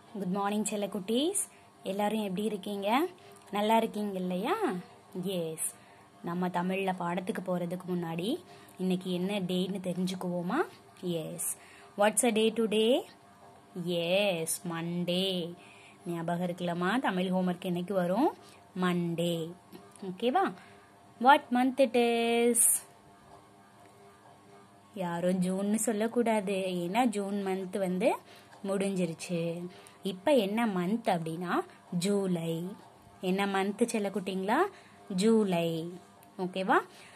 good morning செல்லக்குட்டீஸ் எல்லாரும் எப்படி இருக்கீங்க நல்லா இருக்கீங்க இல்லையா எஸ் நம்ம தமிழில் பாடத்துக்கு போகிறதுக்கு முன்னாடி இன்னைக்கு என்ன டேன்னு தெரிஞ்சுக்குவோமா yes what's a day today yes Monday ஞாபகம் இருக்குல்லம்மா தமிழ் ஹோம்ஒர்க் என்னைக்கு வரும் மண்டே ஓகேவா வாட் மந்த் இட் இஸ் யாரும் ஜூன்னு சொல்லக்கூடாது ஏன்னா ஜூன் மந்த் வந்து முடிஞ்சிருச்சு இப்போ என்ன மந்த் அப்படின்னா ஜூலை என்ன மந்த் செல்லக்குட்டிங்களா ஜூலை ஓகேவா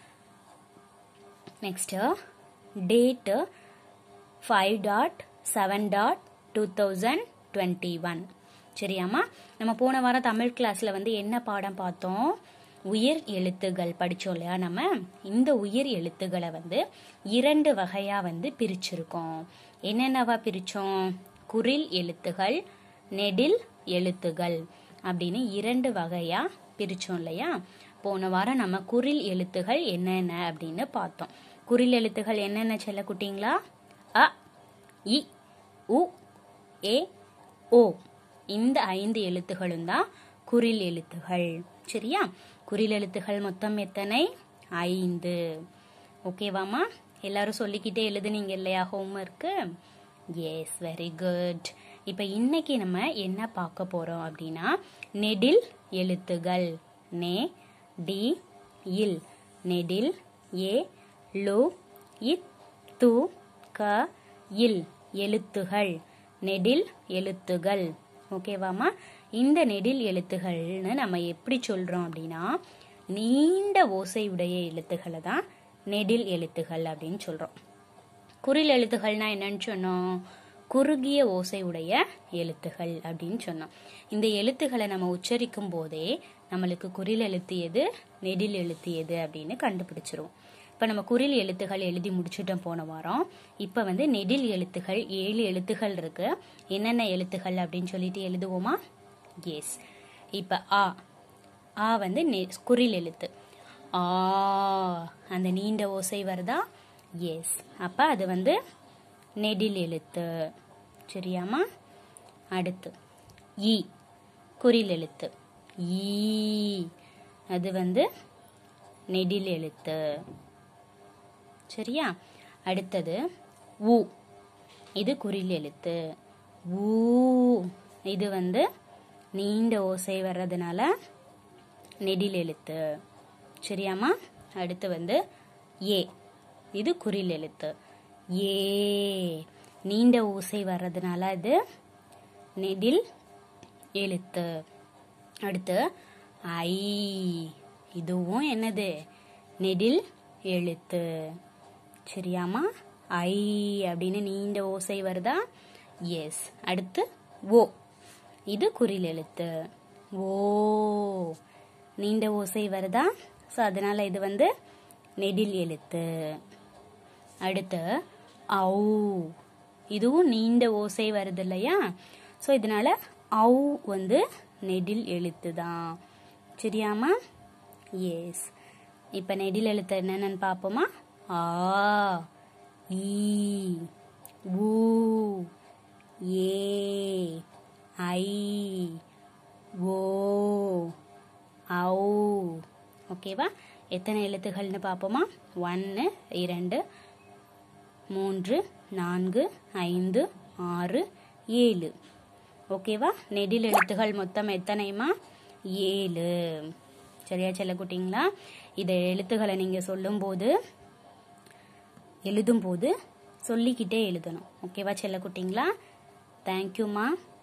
next date five dot seven dot two thousand twenty one சரியாம்மா நம்ம போன வாரம் தமிழ் கிளாஸில் வந்து என்ன பாடம் பார்த்தோம் உயிர் எழுத்துகள் படித்தோம் இல்லையா நம்ம இந்த உயிர் எழுத்துக்களை வந்து இரண்டு வகையாக வந்து பிரிச்சிருக்கோம் என்னென்னவா பிரித்தோம் குரில் எழுத்துகள் நெடில் எழுத்துகள் அப்படின்னு இரண்டு வகையாக பிரித்தோம் இல்லையா போன வாரம் நம்ம குரில் எழுத்துகள் என்னென்ன அப்படின்னு பார்த்தோம் குரில் எழுத்துகள் என்னென்ன செல்லக்குட்டிங்களா அ இ உ ஏ ஓ இந்த ஐந்து எழுத்துகளும் தான் குரில் எழுத்துகள் சரியா குறில் எழுத்துகள் மொத்தம் எத்தனை ஐந்து ஓகேவாமா எல்லாரும் சொல்லிக்கிட்டே எழுதுனீங்க இல்லையா ஹோம்ஒர்க்கு எஸ் வெரி குட் இப்போ இன்னைக்கு நம்ம என்ன பார்க்க போறோம் அப்படின்னா நெடில் எழுத்துகள் நே டி இல் நெடில் ஏ லு இத் து க இல் எழுத்துகள் நெடில் எழுத்துகள் ஓகேவாமா இந்த நெடில் எழுத்துகள்னு நம்ம எப்படி சொல்றோம் அப்படின்னா நீண்ட ஓசையுடைய எழுத்துக்களை தான் நெடில் எழுத்துகள் அப்படின்னு சொல்றோம் குரில் எழுத்துகள்னா என்னன்னு சொன்னோம் குறுகிய ஓசை உடைய எழுத்துகள் அப்படின்னு சொன்னோம் இந்த எழுத்துக்களை நம்ம உச்சரிக்கும் போதே நம்மளுக்கு குரில் எழுத்து எது நெடில் எழுத்து எது அப்படின்னு கண்டுபிடிச்சிருவோம் இப்போ நம்ம குரில் எழுத்துகள் எழுதி முடிச்சுட்டோம் போன வாரம் இப்போ வந்து நெடில் எழுத்துகள் ஏழு எழுத்துகள் இருக்கு என்னென்ன எழுத்துகள் அப்படின்னு சொல்லிட்டு எழுதுவோமா எஸ் இப்போ ஆ ஆ வந்து நெ- குரில் எழுத்து ஆ அந்த நீண்ட ஓசை வருதா எஸ் அப்போ அது வந்து நெடில் எழுத்து சரியாமா அடுத்து ஈ குரில் எழுத்து ஈ அது வந்து நெடில் எழுத்து சரியா அடுத்தது ஊ இது குறில் எழுத்து ஊ இது வந்து நீண்ட ஓசை வர்றதுனால நெடில் எழுத்து சரியாம்மா அடுத்து வந்து ஏ இது குறில் எழுத்து ஏ நீண்ட ஓசை வர்றதுனால இது நெடில் எழுத்து அடுத்து ஐ இதுவும் என்னது நெடில் எழுத்து சரியாமா ஐ அப்படின்னு நீண்ட ஓசை வருதா எஸ் அடுத்து ஓ இது குறில் எழுத்து ஓ நீண்ட ஓசை வருதா ஸோ அதனால இது வந்து நெடில் எழுத்து அடுத்து ஔ இதுவும் நீண்ட ஓசை வருது இல்லையா ஸோ இதனால ஔ வந்து நெடில் எழுத்து தான் சரியாமா எஸ் இப்போ நெடில் எழுத்து என்னென்னு பார்ப்போமா ஆ ஈ ஊ ஏ ஐ ஓ ஔ ஓகேவா எத்தனை எழுத்துகள்னு பார்ப்போமா ஒன்று இரண்டு மூன்று நான்கு ஐந்து ஆறு ஏழு ஓகேவா நெடில் எழுத்துகள் மொத்தம் எத்தனைமா ஏழு சரியா செல்லக்குட்டிங்களா இதை எழுத்துக்களை நீங்கள் சொல்லும்போது எழுதும்போது சொல்லிக்கிட்டே எழுதணும் ஓகேவா செல்லக்குட்டிங்களா தேங்க்யூம்மா